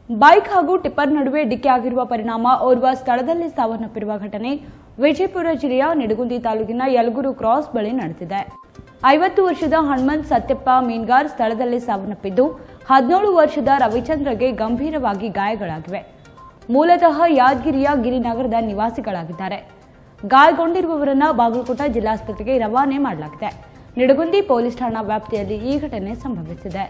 bike ಹಾಗೂ tipper ನಡುವೆ ಡಿಕ್ಕಿ ಆಗಿರುವ ಪರಿಣಾಮ ಓರ್ವ ಸ್ಥಳದಲ್ಲಿ ಸಾವನ್ನಪ್ಪಿರುವ ಘಟನೆ ವಿಜಯಪುರ ಜಿಲ್ಲೆಯ ನಿಡಗುಂದಿ ತಾಲೂಕಿನ ಯಲಗೂರು ಕ್ರಾಸ್ ಬಳಿ ನಡೆದಿದೆ ಐವತ್ತು ವರ್ಷದ ಹನುಮಂತ್ ಸತ್ಯಪ್ಪ ಮೀನ್ಗಾರ್ ಸ್ಥಳದಲ್ಲಿ ಸಾವನ್ನಪ್ಪಿದ್ದು ಹದಿನೇಳು ವರ್ಷದ ರವಿಚಂದ್ರಗೆ ಗಂಭೀರವಾಗಿ ಗಾಯಗಳಾಗಿವೆ ಮೂಲತಃ ಯಾದಗಿರಿಯ ಗಿರಿನಗರದ ನಿವಾಸಿಗಳಾಗಿದ್ದಾರೆ ಗಾಯಗೊಂಡಿರುವವರನ್ನ ಬಾಗಲಕೋಟ ಜಿಲ್ಲಾಸ್ಪತ್ರೆಗೆ ರವಾನೆ ಮಾಡಲಾಗಿದೆ ನಿಡಗುಂದಿ ಪೊಲೀಸ್ ಠಾಣಾ ವ್ಯಾಪ್ತಿಯಲ್ಲಿ ಈ ಘಟನೆ ಸಂಭವಿಸಿದೆ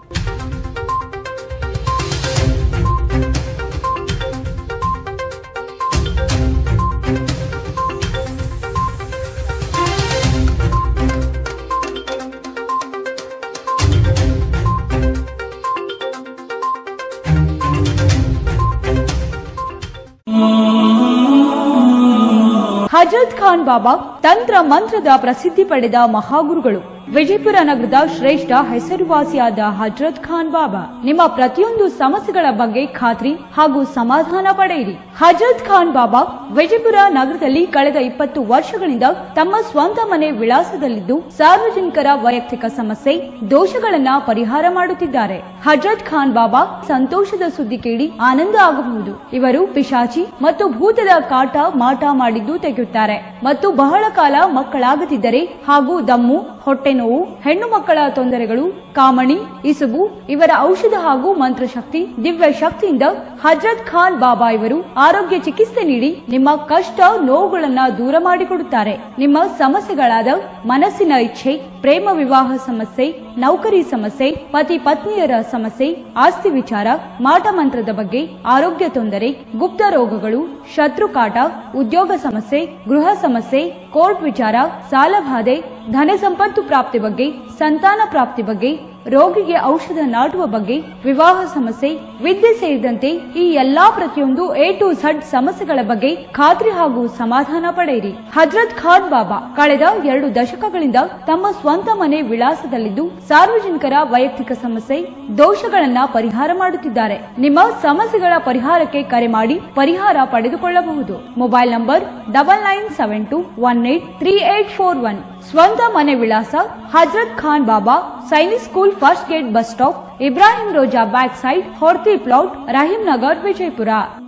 ಹಜರತ್ ಖಾನ್ ಬಾಬಾ ತಂತ್ರ ಮಂತ್ರದ ಪ್ರಸಿದ್ಧಿ ಪಡೆದ ಮಹಾಗುರುಗಳು ವಿಜಯಪುರ ನಗರದ ಶ್ರೇಷ್ಠ ಹೆಸರುವಾಸಿಯಾದ ಹಜರತ್ ಖಾನ್ ಬಾಬಾ ನಿಮ್ಮ ಪ್ರತಿಯೊಂದು ಸಮಸ್ಯೆಗಳ ಬಗ್ಗೆ ಖಾತ್ರಿ ಹಾಗೂ ಸಮಾಧಾನ ಪಡೆಯಿರಿ ಹಜರತ್ ಖಾನ್ ಬಾಬಾ ವಿಜಯಪುರ ನಗರದಲ್ಲಿ ಕಳೆದ ಇಪ್ಪತ್ತು ವರ್ಷಗಳಿಂದ ತಮ್ಮ ಸ್ವಂತ ಮನೆ ವಿಳಾಸದಲ್ಲಿದ್ದು ಸಾರ್ವಜನಿಕರ ವೈಯಕ್ತಿಕ ಸಮಸ್ಯೆ ದೋಷಗಳನ್ನ ಪರಿಹಾರ ಮಾಡುತ್ತಿದ್ದಾರೆ ಹಜರತ್ ಖಾನ್ ಬಾಬಾ ಸಂತೋಷದ ಸುದ್ದಿ ಕೇಳಿ ಆನಂದ ಆಗಬಹುದು ಇವರು ಪಿಶಾಚಿ ಮತ್ತು ಭೂತದ ಕಾಟ ಮಾಟ ಮಾಡಿದ್ದು ತೆಗೆಯುತ್ತಾರೆ ಮತ್ತು ಬಹಳ ಕಾಲ ಮಕ್ಕಳಾಗದಿದ್ದರೆ ಹಾಗೂ ದಮ್ಮು ಹೊಟ್ಟೆ ನೋವು ಹೆಣ್ಣು ಮಕ್ಕಳ ತೊಂದರೆಗಳು ಕಾಮಣಿ ಇಸುಬು ಇವರ ಔಷಧ ಹಾಗೂ ಮಂತ್ರಶಕ್ತಿ ದಿವ್ಯ ಶಕ್ತಿಯಿಂದ ಹಜರತ್ ಖಾನ್ ಬಾಬಾ ಇವರು ಆರೋಗ್ಯ ಚಿಕಿತ್ಸೆ ನೀಡಿ ನಿಮ್ಮ ಕಷ್ಟ ನೋವುಗಳನ್ನ ದೂರ ಮಾಡಿಕೊಡುತ್ತಾರೆ ನಿಮ್ಮ ಸಮಸ್ಯೆಗಳಾದ ಮನಸ್ಸಿನ ಇಚ್ಛೆ ಪ್ರೇಮ ವಿವಾಹ ಸಮಸ್ಯೆ ನೌಕರಿ ಸಮಸ್ಯೆ ಪತಿ ಪತ್ನಿಯರ ಸಮಸ್ಯೆ ಆಸ್ತಿ ವಿಚಾರ ಮಾಟ ಮಂತ್ರದ ಬಗ್ಗೆ ಆರೋಗ್ಯ ತೊಂದರೆ ಗುಪ್ತ ರೋಗಗಳು ಶತ್ರುಕಾಟ ಉದ್ಯೋಗ ಸಮಸ್ಯೆ ಗೃಹ ಸಮಸ್ಯೆ ಕೋರ್ಟ್ ವಿಚಾರ ಸಾಲಬಾಧೆ ಧನ ಸಂಪತ್ತು ಪ್ರಾಪ್ತಿ ಬಗ್ಗೆ ಸಂತಾನ ಪ್ರಾಪ್ತಿ ಬಗ್ಗೆ ರೋಗಿಗೆ ಔಷಧ ನಾಟುವ ಬಗ್ಗೆ ವಿವಾಹ ಸಮಸ್ಯೆ ವಿದ್ಯೆ ಸೇರಿದಂತೆ ಈ ಎಲ್ಲಾ ಪ್ರತಿಯೊಂದು ಎ ಟು ಝಡ್ ಸಮಸ್ಯೆಗಳ ಬಗ್ಗೆ ಖಾತ್ರಿ ಹಾಗೂ ಸಮಾಧಾನ ಪಡೆಯಿರಿ ಹಜರತ್ ಖಾನ್ ಬಾಬಾ ಕಳೆದ ಎರಡು ದಶಕಗಳಿಂದ ತಮ್ಮ ಸ್ವಂತ ಮನೆ ವಿಳಾಸದಲ್ಲಿದ್ದು ಸಾರ್ವಜನಿಕರ ವೈಯಕ್ತಿಕ ಸಮಸ್ಯೆ ದೋಷಗಳನ್ನ ಪರಿಹಾರ ಮಾಡುತ್ತಿದ್ದಾರೆ ನಿಮ್ಮ ಸಮಸ್ಯೆಗಳ ಪರಿಹಾರಕ್ಕೆ ಕರೆ ಮಾಡಿ ಪರಿಹಾರ ಪಡೆದುಕೊಳ್ಳಬಹುದು mobile number double nine seven two one eight three eight four one ಸ್ವಂತ ಮನೆ ವಿಳಾಸ Hazrat Khan Baba Sainik school first gate bus stop Ibrahim Roza back side Horti plot Rahim Nagar Vijayapura